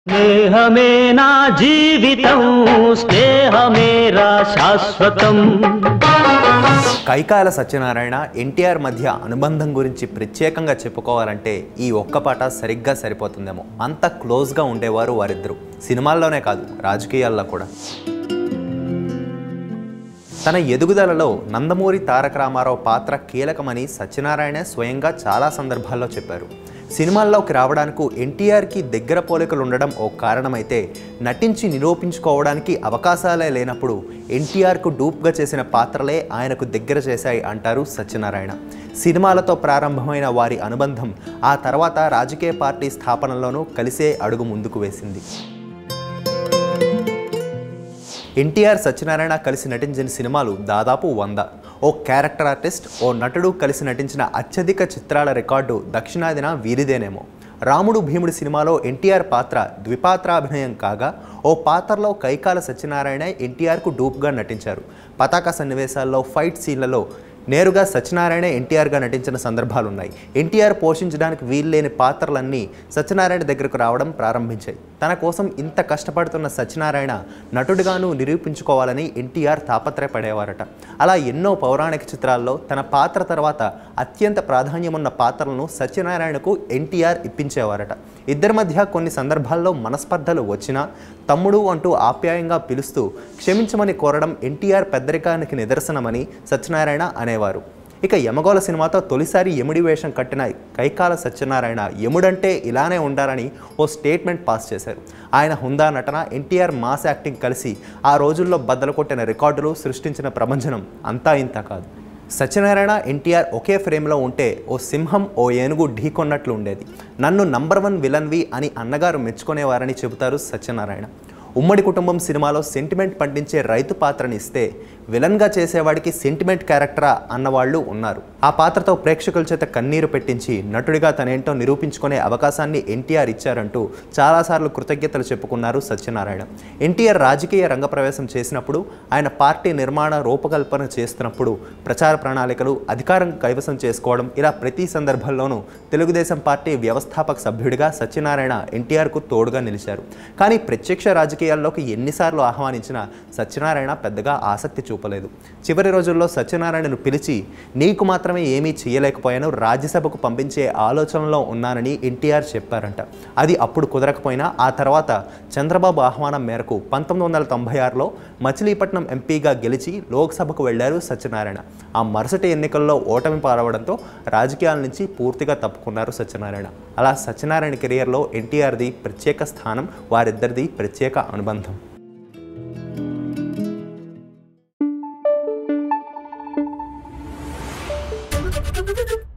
స్నేహమే నా జీవితం స్నేహమేరా శాశ్వతం కైకాల సత్యనారాయణ ఎన్టీఆర్ మధ్య అనుబంధం గురించి ప్రత్యేకంగా చెప్పుకోవాలంటే ఈ ఒక్క పాట సరిగ్గా సరిపోతుందేమో అంత క్లోజ్గా ఉండేవారు వారిద్దరు సినిమాల్లోనే కాదు రాజకీయాల్లో కూడా తన ఎదుగుదలలో నందమూరి తారక రామారావు పాత్ర కీలకమని సత్యనారాయణ స్వయంగా చాలా సందర్భాల్లో చెప్పారు సినిమాల్లోకి రావడానికి ఎన్టీఆర్కి దగ్గర పోలికలు ఉండడం ఓ కారణమైతే నటించి నిరూపించుకోవడానికి అవకాశాలే లేనప్పుడు ఎన్టీఆర్కు డూప్గా చేసిన పాత్రలే ఆయనకు దగ్గర చేశాయి అంటారు సత్యనారాయణ సినిమాలతో ప్రారంభమైన వారి అనుబంధం ఆ తర్వాత రాజకీయ పార్టీ స్థాపనలోనూ కలిసే అడుగు ముందుకు వేసింది ఎన్టీఆర్ సత్యనారాయణ కలిసి నటించిన సినిమాలు దాదాపు వంద ఓ క్యారెక్టర్ ఆర్టిస్ట్ ఓ నటుడు కలిసి నటించిన అత్యధిక చిత్రాల రికార్డు దక్షిణాదిన వీరిదేనేమో రాముడు భీముడు సినిమాలో ఎన్టీఆర్ పాత్ర ద్విపాత్రాభినయం కాగా ఓ పాత్రలో కైకాల సత్యనారాయణ ఎన్టీఆర్కు డూప్గా నటించారు పతాక సన్నివేశాల్లో ఫైట్ సీన్లలో నేరుగా సత్యనారాయణ ఎన్టీఆర్గా నటించిన సందర్భాలున్నాయి ఎన్టీఆర్ పోషించడానికి వీల్లేని పాత్రలన్నీ సత్యనారాయణ దగ్గరకు రావడం ప్రారంభించాయి తన కోసం ఇంత కష్టపడుతున్న సత్యనారాయణ నటుడిగాను నిరూపించుకోవాలని ఎన్టీఆర్ తాపత్రయపడేవారట అలా ఎన్నో పౌరాణిక చిత్రాల్లో తన పాత్ర తర్వాత అత్యంత ప్రాధాన్యమున్న పాత్రలను సత్యనారాయణకు ఎన్టీఆర్ ఇప్పించేవారట ఇద్దరి మధ్య కొన్ని సందర్భాల్లో మనస్పర్ధలు వచ్చినా తమ్ముడు అంటూ ఆప్యాయంగా పిలుస్తూ క్షమించమని కోరడం ఎన్టీఆర్ పెద్దరికానికి నిదర్శనమని సత్యనారాయణ అనేవారు ఇక యమగోళ సినిమాతో తొలిసారి యముడి వేషం కట్టిన కైకాల సత్యనారాయణ యముడంటే ఇలానే ఉండాలని ఓ స్టేట్మెంట్ పాస్ చేశారు ఆయన హుందా నటన ఎన్టీఆర్ మాస్ యాక్టింగ్ కలిసి ఆ రోజుల్లో బద్దలు కొట్టిన రికార్డులు సృష్టించిన ప్రభంజనం అంతా ఇంత కాదు సత్యనారాయణ ఎన్టీఆర్ ఒకే ఫ్రేమ్లో ఉంటే ఓ సింహం ఓ ఏనుగు ఢీకొన్నట్లు ఉండేది నన్ను నంబర్ వన్ విలన్వి అని అన్నగారు మెచ్చుకునేవారని చెబుతారు సత్యనారాయణ ఉమ్మడి కుటుంబం సినిమాలో సెంటిమెంట్ పండించే రైతు పాత్రని ఇస్తే విలన్గా చేసేవాడికి సెంటిమెంట్ క్యారెక్టరా అన్నవాళ్ళు ఉన్నారు ఆ పాత్రతో ప్రేక్షకుల చేత కన్నీరు పెట్టించి నటుడిగా తనేంటో నిరూపించుకునే అవకాశాన్ని ఎన్టీఆర్ ఇచ్చారంటూ చాలాసార్లు కృతజ్ఞతలు చెప్పుకున్నారు సత్యనారాయణ ఎన్టీఆర్ రాజకీయ రంగప్రవేశం చేసినప్పుడు ఆయన పార్టీ నిర్మాణ రూపకల్పన చేస్తున్నప్పుడు ప్రచార ప్రణాళికలు అధికారం కైవసం చేసుకోవడం ఇలా ప్రతి సందర్భంలోనూ తెలుగుదేశం పార్టీ వ్యవస్థాపక సభ్యుడిగా సత్యనారాయణ ఎన్టీఆర్కు తోడుగా నిలిచారు కానీ ప్రత్యక్ష రాజకీయాల్లోకి ఎన్నిసార్లు ఆహ్వానించినా సత్యనారాయణ పెద్దగా ఆసక్తి చూపలేదు చివరి రోజుల్లో సత్యనారాయణను పిలిచి నీకు మాత్రమే ఏమీ చేయలేకపోయాను రాజ్యసభకు పంపించే ఆలోచనలో ఉన్నానని ఎన్టీఆర్ చెప్పారంట అది అప్పుడు కుదరకపోయినా ఆ తర్వాత చంద్రబాబు ఆహ్వానం మేరకు పంతొమ్మిది వందల తొంభై ఆరులో మచిలీపట్నం ఎంపీగా గెలిచి లోక్సభకు వెళ్లారు సత్యనారాయణ ఆ మరుసటి ఎన్నికల్లో ఓటమి పాలవడంతో రాజకీయాల నుంచి పూర్తిగా తప్పుకున్నారు సత్యనారాయణ అలా సత్యనారాయణ కెరియర్లో ఎన్టీఆర్ది ప్రత్యేక స్థానం వారిద్దరిది ప్రత్యేక అనుబంధం Thank you.